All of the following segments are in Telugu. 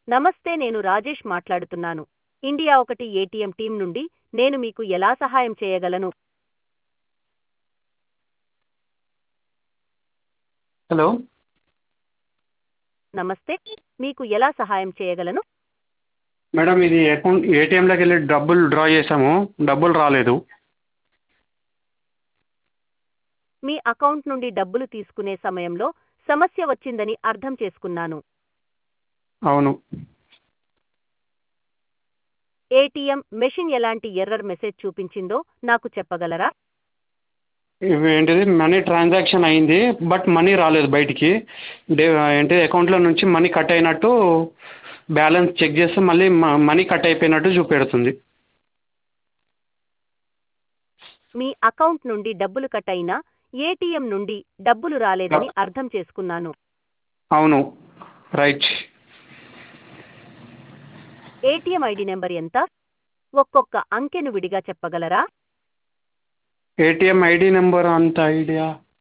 నమస్తే నేను రాజేష్ మాట్లాడుతున్నాను ఇండియా ఒకటి ఏటీఎం టీం నుండి నేను మీకు ఎలా సహాయం చేయగలను హలో నమస్తే మీకు ఎలా సహాయం చేయగలను మేడం ఇది అకౌంట్ ఏటీఎంలోకి వెళ్ళి డబ్బులు డ్రా చేసాము డబ్బులు రాలేదు మీ అకౌంట్ నుండి డబ్బులు తీసుకునే సమయంలో సమస్య వచ్చిందని అర్థం చేసుకున్నాను అవును ఏటీఎం మెషిన్ ఎలాంటి ఎర్రర్ మెసేజ్ చూపించిందో నాకు చెప్పగలరా ఇవి ఏంటిది మనీ ట్రాన్సాక్షన్ అయింది బట్ మనీ రాలేదు బయటికి డే ఏంటి అకౌంట్లో నుంచి మనీ కట్ అయినట్టు బ్యాలెన్స్ చెక్ చేస్తే మళ్ళీ మనీ కట్ అయిపోయినట్టు చూపెడుతుంది మీ అకౌంట్ నుండి డబ్బులు కట్ అయినా ఏటీఎం నుండి డబ్బులు రాలేదని అర్థం చేసుకున్నాను అవును రైట్ ఏటీఎం ఐడి నెంబర్ ఎంత ఒక్కొక్క అంకెను విడిగా చెప్పగలరా ఏటీఎం ఐడి నెంబర్ అంత ఐడియా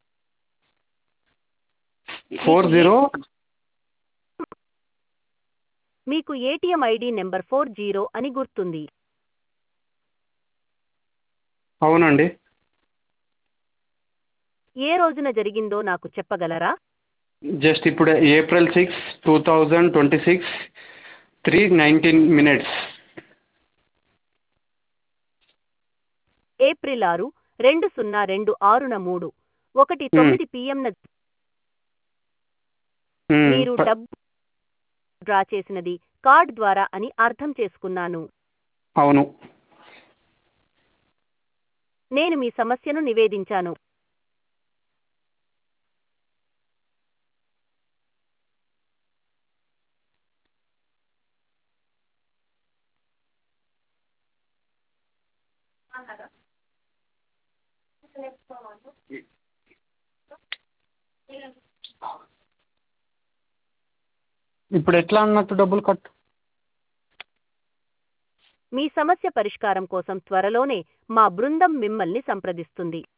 ఫోర్ జీరో మీకు ATM ID number four zero అని గుర్తుంది అవునండి ఏ రోజున జరిగిందో నాకు చెప్పగలరా జస్ట్ ఇప్పుడే April six two thousand twenty six three nineteen minutes April ఆరు రెండు సున్నా రెండు ఆరున మూడు ఒకటి తొమ్మిది పిఎంన మీరు డబ్బు డ్రా చేసినది కార్డ్ ద్వారా అని అర్థం చేసుకున్నాను అవును నేను మీ సమస్యను నివేదించాను ఇప్పుడు ఎట్లా అన్నట్టు డబ్బులు కట్ మీ సమస్య పరిష్కారం కోసం త్వరలోనే మా బృందం మిమ్మల్ని సంప్రదిస్తుంది